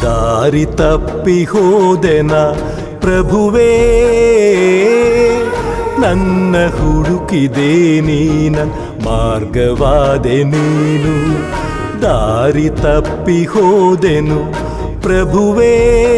ದಾರಿ ತಪ್ಪಿ ಹೋದೆನ ಪ್ರಭುವೇ ನನ್ನ ಹುಡುಕಿದೆ ನೀನ ಮಾರ್ಗವಾದೆ ನೀನು ದಾರಿ ತಪ್ಪಿ ಹೋದೆನು ಪ್ರಭುವೇ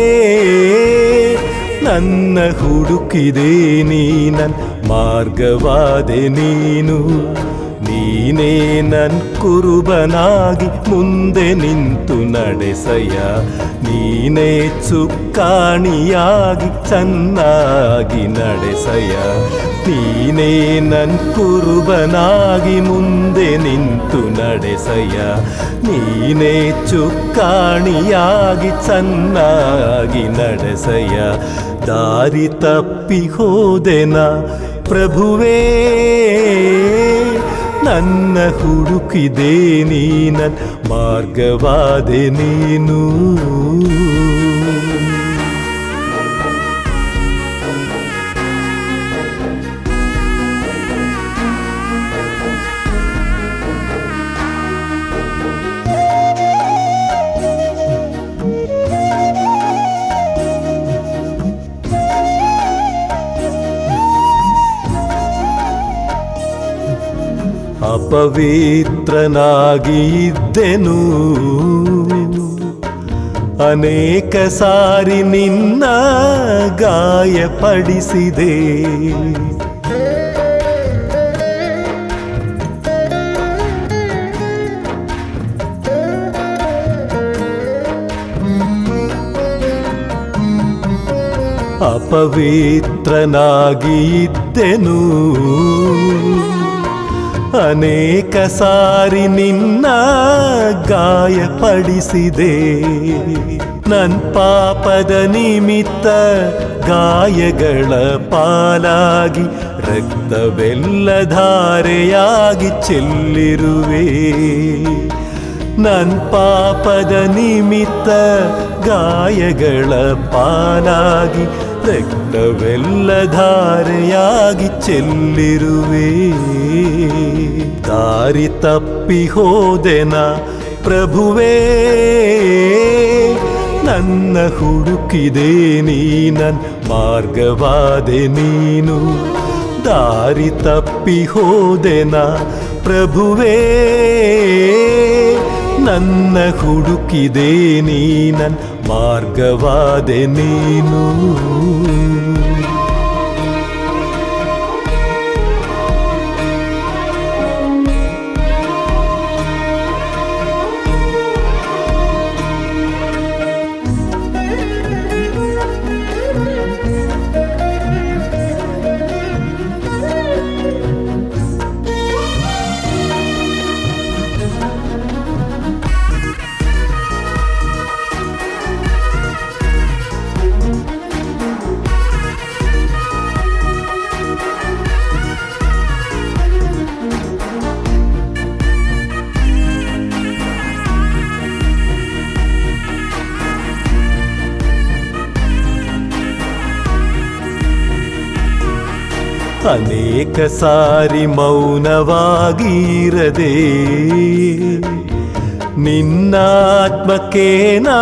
ನನ್ನ ಹುಡುಕಿದೆ ನೀನ ಮಾರ್ಗವಾದೆ ನೀನು ನೀನೇ ನನ್ ಕುರುಬನಾಗಿ ಮುಂದೆ ನಿಂತು ನಡೆಸಯ್ಯ ನೀನೇ ಚುಕ್ಕಾಣಿಯಾಗಿ ಚೆನ್ನಾಗಿ ನಡೆಸಯ್ಯ ನೀನೇ ನನ್ ಕುರುಬನಾಗಿ ಮುಂದೆ ನಿಂತು ನಡೆಸಯ್ಯ ನೀನೇ ಚುಕ್ಕಾಣಿಯಾಗಿ ಚೆನ್ನಾಗಿ ನಡೆಸಯ್ಯ ದಾರಿ ತಪ್ಪಿ ಹೋದೆನ ಪ್ರಭುವೇ ನನ್ನ ಹುಡುಕಿದೆ ನೀನ ಮಾರ್ಗವಾದೆ ನೀನು ಅಪವಿತ್ರನಾಗಿ ಇದ್ದೆನು ಅನೇಕ ಸಾರಿ ನಿನ್ನ ಗಾಯಪಡಿಸಿದೆ ಅಪವಿತ್ರನಾಗಿ ಇದ್ದೆನು ಅನೇಕ ಸಾರಿ ನಿನ್ನ ಗಾಯಪಡಿಸಿದೆ ನನ್ ಪಾಪದ ನಿಮಿತ್ತ ಗಾಯಗಳ ಪಾಲಾಗಿ ರಕ್ತವೆಲ್ಲ ಧಾರೆಯಾಗಿ ಚೆಲ್ಲಿರುವೆ ನನ್ ಪಾಪದ ನಿಮಿತ್ತ ಗಾಯಗಳ ಪಾಲಾಗಿ ರಕ್ತವೆಲ್ಲ ಧಾರೆಯಾಗಿ ಚೆಲ್ಲಿರುವೆ ದಾರಿ ತಪ್ಪಿ ಹೋದೆನ ಪ್ರಭುವೇ ನನ್ನ ಹುಡುಕಿದೆ ನೀನನ್ ಮಾರ್ಗವಾದೆ ನೀನು ದಾರಿ ತಪ್ಪಿ ಹೋದೆನ ಪ್ರಭುವೇ ನನ್ನ ಹುಡುಕಿದೆ ನೀನನ್ ಮಾರ್ಗವಾದೆ ನೀನು ಅನೇಕ ಸಾರಿ ಮೌನವಾಗಿರದೆ ನಿನ್ನಾತ್ಮಕ್ಕೆ ನಾ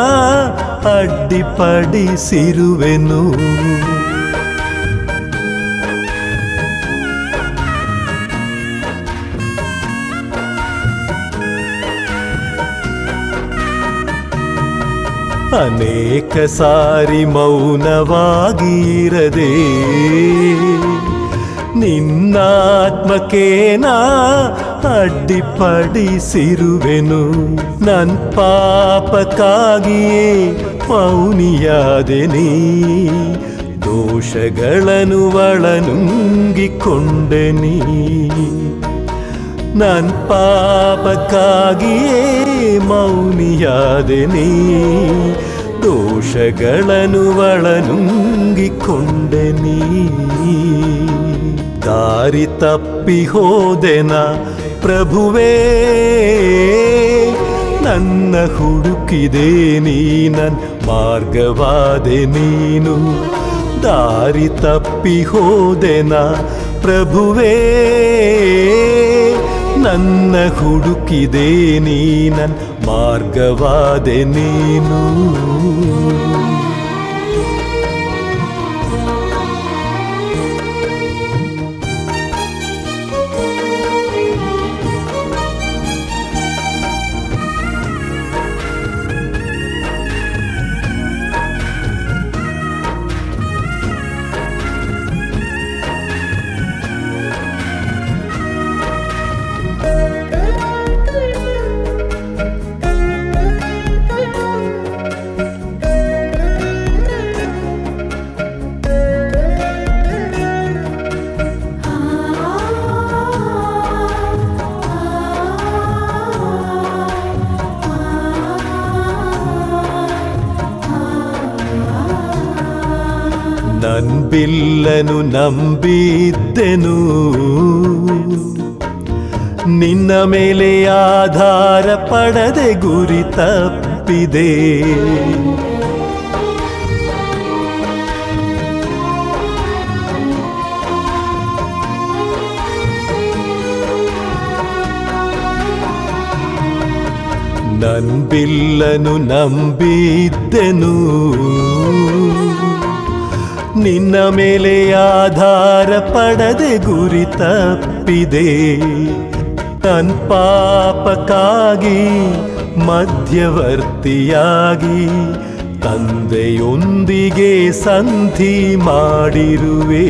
ಅಡ್ಡಿಪಡಿಸಿರುವೆನು ಅನೇಕ ಸಾರಿ ಮೌನವಾಗಿರದೆ ನಿನ್ನಾತ್ಮಕ್ಕೆ ನಾ ಅಡ್ಡಿಪಡಿಸಿರುವೆನು ನನ್ ಪಾಪಕ್ಕಾಗಿಯೇ ಮೌನಿಯಾದೆ ನೀ ದೋಷಗಳನ್ನು ಒಳನುಂಗಿಕೊಂಡೆ ನೀ ನನ್ ಪಾಪಕ್ಕಾಗಿಯೇ ಮೌನಿಯಾದೆ ನೀ ದೋಷಗಳನ್ನು ಒಳನುಂಗಿಕೊಂಡೆ ನೀ ದಾರಿ ತಪ್ಪಿ ಹೋದೆನ ಪ್ರಭುವೇ ನನ್ನ ಹುಡುಕಿದೆ ನೀನನ್ ಮಾರ್ಗವಾದೆ ನೀನು ದಾರಿ ತಪ್ಪಿ ಹೋದೆನ ಪ್ರಭುವೇ ನನ್ನ ಹುಡುಕಿದೆ ನೀ ನನ್ ಮಾರ್ಗವಾದೆ ನೀನು ನನ್ ಬಿಲ್ಲನು ನಂಬಿದ್ದೆನು ನಿನ್ನ ಮೇಲೆ ಆಧಾರ ಪಡದೆ ಗುರಿ ತಪ್ಪಿದೆ ನನ್ ಬಿಲ್ಲನು ನಂಬಿದ್ದೆನು ನಿನ್ನ ಮೇಲೆ ಆಧಾರ ಪಡದೆ ಗುರಿ ತಪ್ಪಿದೆ ನನ್ ಪಾಪಕ್ಕಾಗಿ ಮಧ್ಯವರ್ತಿಯಾಗಿ ತಂದೆಯೊಂದಿಗೆ ಸಂಧಿ ಮಾಡಿರುವೆ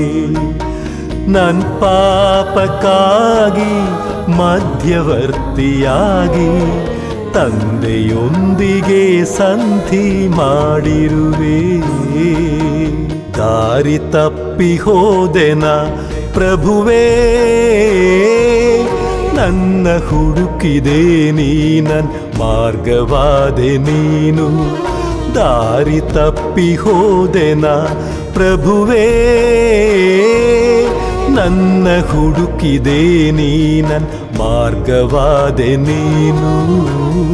ನನ್ ಪಾಪಕ್ಕಾಗಿ ಮಧ್ಯವರ್ತಿಯಾಗಿ ತಂದೆಯೊಂದಿಗೆ ಸಂಧಿ ಮಾಡಿರುವೆ ದಾರಿ ತಪ್ಪಿ ಹೋದೆನ ಪ್ರಭುವೇ ನನ್ನ ಹುಡುಕಿದೆ ನೀ ನನ್ ಮಾರ್ಗವಾದೆ ನೀನು ದಾರಿ ತಪ್ಪಿ ಹೋದೆನ ಪ್ರಭುವೇ ನನ್ನ ಹುಡುಕಿದೆ ನೀ ನನ್ ಮಾರ್ಗವಾದೆ ನೀನು